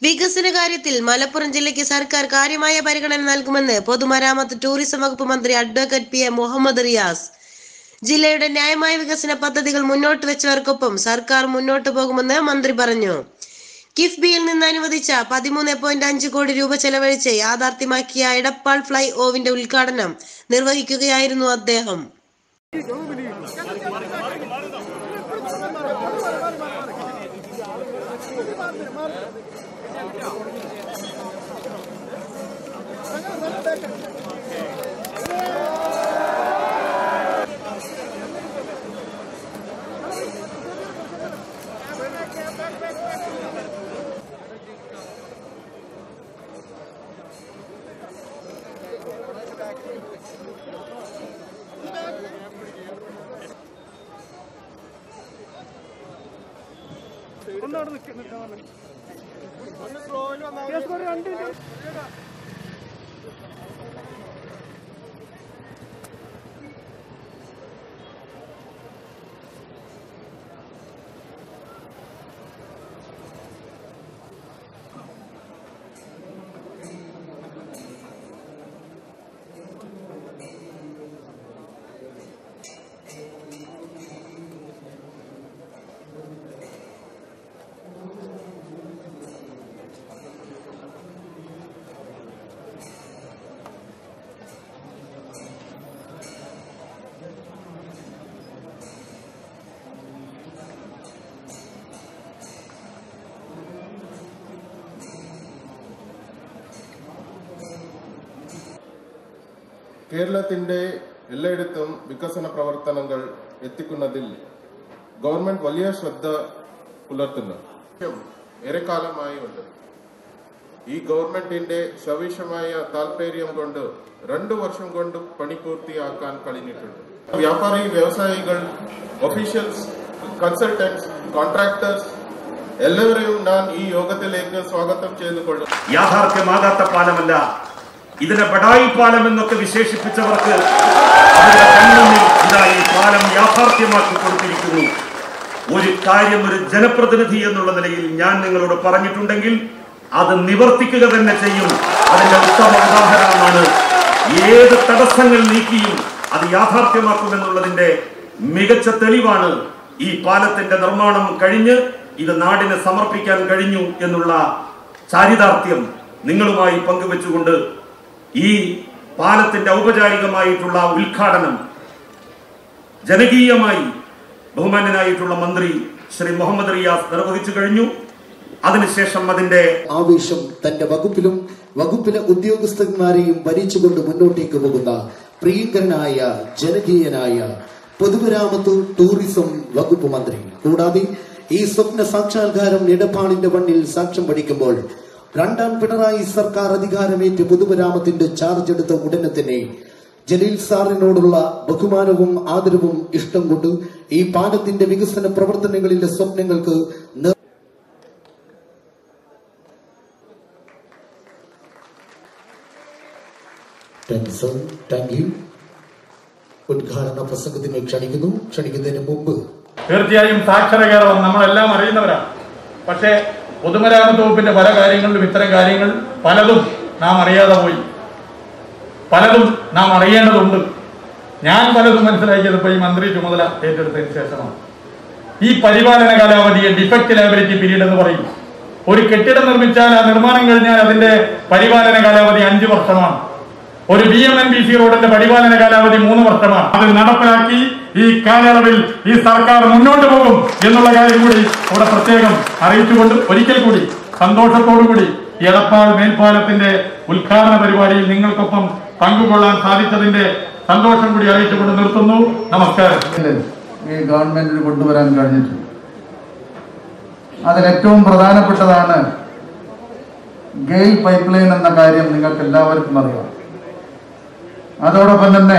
വികസന കാര്യത്തിൽ മലപ്പുറം ജില്ലയ്ക്ക് സർക്കാർ കാര്യമായ പരിഗണന നൽകുമെന്ന് പൊതുമരാമത്ത് ടൂറിസം വകുപ്പ് മന്ത്രി advocate P A Muhammad Riyas ജില്ലയുടെ ന്യായമായ വികസന പദ്ധതികൾ മുന്നോട്ട് വെച്ചവർക്കൊപ്പം സർക്കാർ മുന്നോട്ട് പോകുമെന്ന് മന്ത്രി പറഞ്ഞു കിഫ്ബിയിൽ നിന്ന് അനുവദിച്ച പതിമൂന്ന് പോയിന്റ് അഞ്ച് കോടി രൂപ ചെലവഴിച്ച് യാഥാർത്ഥ്യമാക്കിയ എടപ്പാൾ ഫ്ലൈ ഓവിന്റെ ഉദ്ഘാടനം നിർവഹിക്കുകയായിരുന്നു അദ്ദേഹം കേരളത്തിന്റെ എല്ലായിടത്തും വികസന പ്രവർത്തനങ്ങൾ എത്തിക്കുന്നതിൽ ഗവൺമെന്റ് വലിയ ശ്രദ്ധ പുലർത്തുന്നു ഏറെക്കാലമായി ഉണ്ട് ഈ ഗവൺമെന്റിന്റെ സവിശമായ താല്പര്യം കൊണ്ട് രണ്ടു വർഷം കൊണ്ട് പണി പൂർത്തിയാക്കാൻ കഴിഞ്ഞിട്ടുണ്ട് വ്യാപാരി വ്യവസായികൾ ഒഫീഷ്യൽസ് കൺസൾട്ടൻസ് കോൺട്രാക്ടേഴ്സ് എല്ലാവരെയും ഞാൻ ഈ യോഗത്തിലേക്ക് സ്വാഗതം ചെയ്തുകൊള്ളും യാഥാർത്ഥ്യമാകാത്ത പാലമല്ല ഇതിനെ ബഡായി പാലം എന്നൊക്കെ വിശേഷിപ്പിച്ചവർക്ക് അവരുടെ കൺമുന്നിൽ ഇതാ ഈ പാലം യാഥാർത്ഥ്യമാക്കി കൊടുത്തിരിക്കുന്നു ഒരു കാര്യം ഒരു ജനപ്രതിനിധി എന്നുള്ള നിലയിൽ ഞാൻ നിങ്ങളോട് പറഞ്ഞിട്ടുണ്ടെങ്കിൽ അത് നിവർത്തിക്കുക തന്നെ ചെയ്യും അതിന്റെ ഉത്തമ ഉദാഹരണമാണ് ഏത് തടസ്സങ്ങൾ നീക്കിയും അത് യാഥാർത്ഥ്യമാക്കുമെന്നുള്ളതിന്റെ മികച്ച തെളിവാണ് ഈ പാലത്തിന്റെ നിർമ്മാണം കഴിഞ്ഞ് ഇത് നാടിന് സമർപ്പിക്കാൻ കഴിഞ്ഞു എന്നുള്ള ചാരിതാർത്ഥ്യം നിങ്ങളുമായി പങ്കുവെച്ചുകൊണ്ട് ഈ പാലത്തിന്റെ ഔപചാരികമായിട്ടുള്ള ഉദ്ഘാടനം ജനകീയമായി ബഹുമാന്യനായിട്ടുള്ള മന്ത്രി ശ്രീ മുഹമ്മദ് റിയാസ് നിർവഹിച്ചു കഴിഞ്ഞു അതിനുശേഷം അതിന്റെ ആവേശം തന്റെ വകുപ്പിലും വകുപ്പിലെ ഉദ്യോഗസ്ഥന്മാരെയും ഭരിച്ചുകൊണ്ട് മുന്നോട്ടേക്ക് പോകുന്ന പ്രിയങ്കരനായ ജനകീയനായ പൊതുമരാമത്ത് ടൂറിസം വകുപ്പ് മന്ത്രി കൂടാതെ ഈ സ്വപ്ന സാക്ഷാത്കാരം എടപ്പാളിന്റെ മണ്ണിൽ സാക്ഷ്യം പഠിക്കുമ്പോൾ രണ്ടാം പിണറായി സർക്കാർ അധികാരമേറ്റ് പൊതുമരാമത്തിന്റെ ചാർജ് എടുത്ത ഉടനെ തന്നെ ജലീൽ സാറിനോടുള്ള ബഹുമാനവും ആദരവും ഇഷ്ടം കൊണ്ട് ഈ പാലത്തിന്റെ വികസന പ്രവർത്തനങ്ങളിലെ സ്വപ്നങ്ങൾക്ക് നിർ ടെൻസർ താങ്ക് യു ഉദ്ഘാടന പ്രസംഗത്തിന് ക്ഷണിക്കുന്നു ക്ഷണിക്കുന്നതിന് മുമ്പ് തീർച്ചയായും സാക്ഷര കേരളം നമ്മളെല്ലാം അറിയുന്നവരാണ് പക്ഷേ പൊതുമരാമത്ത് വകുപ്പിന്റെ പല കാര്യങ്ങളിലും ഇത്തരം കാര്യങ്ങൾ പലതും നാം അറിയാതെ പോയി പലതും നാം അറിയേണ്ടതുണ്ട് ഞാൻ പലതും മനസ്സിലാക്കിയത് ഇപ്പോൾ ഈ മന്ത്രി ചുമതല ഏറ്റെടുത്തതിന് ശേഷമാണ് ഈ പരിപാലന കാലാവധിയെ ഡിഫക്റ്റ് ലയബിലിറ്റി പീരീഡ് എന്ന് പറയും ഒരു കെട്ടിടം നിർമ്മിച്ചാൽ ആ നിർമ്മാണം കഴിഞ്ഞാൽ അതിന്റെ പരിപാലന കാലാവധി അഞ്ചു വർഷമാണ് ഒരു B M N B C റോഡിന്റെ പരിപാലന കാലാവധി മൂന്ന് വർഷമാണ് അത് നടപ്പിലാക്കി ഈ കാലയളവിൽ ഈ സർക്കാർ മുന്നോട്ട് പോകും എന്നുള്ള കാര്യം കൂടി ഇവിടെ പ്രത്യേകം അറിയിച്ചുകൊണ്ട് ഒരിക്കൽ കൂടി സന്തോഷത്തോടു കൂടി ഈ എടപ്പാൾ മേൽപ്പാലത്തിന്റെ ഉദ്ഘാടന പരിപാടിയിൽ നിങ്ങൾക്കൊപ്പം പങ്കുകൊള്ളാൻ സാധിച്ചതിന്റെ സന്തോഷം കൂടി അറിയിച്ചുകൊണ്ട് നിർത്തുന്നു നമസ്കാരം ഈ ഗവൺമെന്റിന് കൊണ്ടുവരാൻ കഴിഞ്ഞിട്ടുണ്ട് അതിൽ ഏറ്റവും പ്രധാനപ്പെട്ടതാണ് ഗെയിൽ പൈപ്പ് ലൈൻ എന്ന കാര്യം നിങ്ങൾക്ക് എല്ലാവർക്കും അറിയാം അതോടൊപ്പം തന്നെ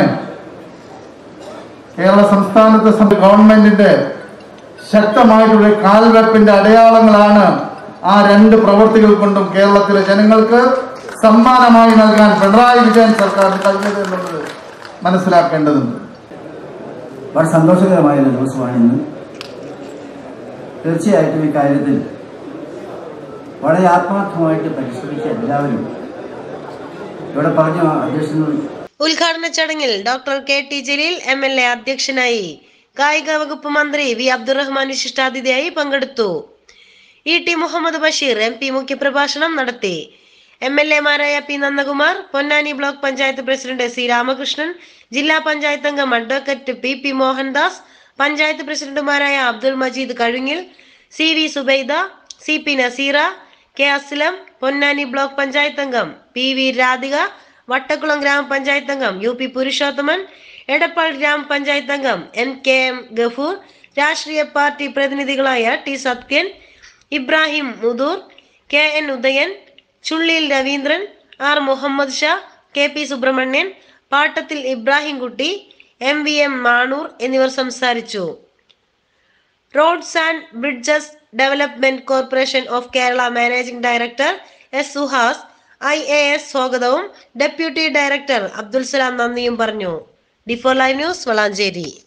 കേരള സംസ്ഥാനത്തെ സം- ഗവൺമെന്റിന്റെ ശക്തമായിട്ടുള്ള കാൽവെപ്പിന്റെ അടയാളങ്ങളാണ് ആ രണ്ട് പ്രവർത്തികൾ കൊണ്ടും കേരളത്തിലെ ജനങ്ങൾക്ക് സമ്മാനമായി നൽകാൻ പിണറായി വിജയൻ സർക്കാരിന് കഴിഞ്ഞത് എന്നുള്ളത് മനസ്സിലാക്കേണ്ടതുണ്ട് വളരെ സന്തോഷകരമായ ഒരു ദിവസമാണ് ഇന്ന് തീർച്ചയായിട്ടും ഈ കാര്യത്തിൽ വളരെ ആത്മാർത്ഥമായിട്ട് പരിശ്രമിച്ച എല്ലാവരും ഇവിടെ പറഞ്ഞ അധ്യക്ഷൻ ഉദ്ഘാടന ചടങ്ങിൽ doctor K T Jaleel M L A അധ്യക്ഷനായി കായിക വകുപ്പ് മന്ത്രി വി അബ്ദുറഹ്മാൻ വിശിഷ്ടാതിഥിയായി പങ്കെടുത്തു E T Muhammad Basheer M P മുഖ്യപ്രഭാഷണം നടത്തി എം എൽ എമാരായ P Nandakumar Ponnani block panchayat president C Ramakrishnan ജില്ലാ പഞ്ചായത്ത് അംഗം advocate P P Mohandas panchayat പ്രസിഡന്റുമാരായ Abdul Majeed Kazhungil C V Subaida C P Naseera K Aslam Ponnani block panchayat അംഗം പി വി രാധിക വട്ടക്കുളം ഗ്രാമപഞ്ചായത്ത് അംഗം യു പി പുരുഷോത്തമൻ എടപ്പാൾ ഗ്രാമപഞ്ചായത്ത് അംഗം എൻ കെ എം ഗഫൂർ രാഷ്ട്രീയ പാർട്ടി പ്രതിനിധികളായ T Sathyan Ibrahim Mudur K N Udayan Chulliyil Raveendran R Muhammad Shah K P Subrahmanyan Pattathil Ibrahim Kutty M V M Manur എന്നിവർ സംസാരിച്ചു roads and bridges development corporation of Kerala managing director S Suhas I A S സ്വാഗതവും ഡെപ്യൂട്ടി ഡയറക്ടർ അബ്ദുൽ സലാം നന്ദിയും പറഞ്ഞു ഡിഫോർ ലൈവ് ന്യൂസ് വളാഞ്ചേരി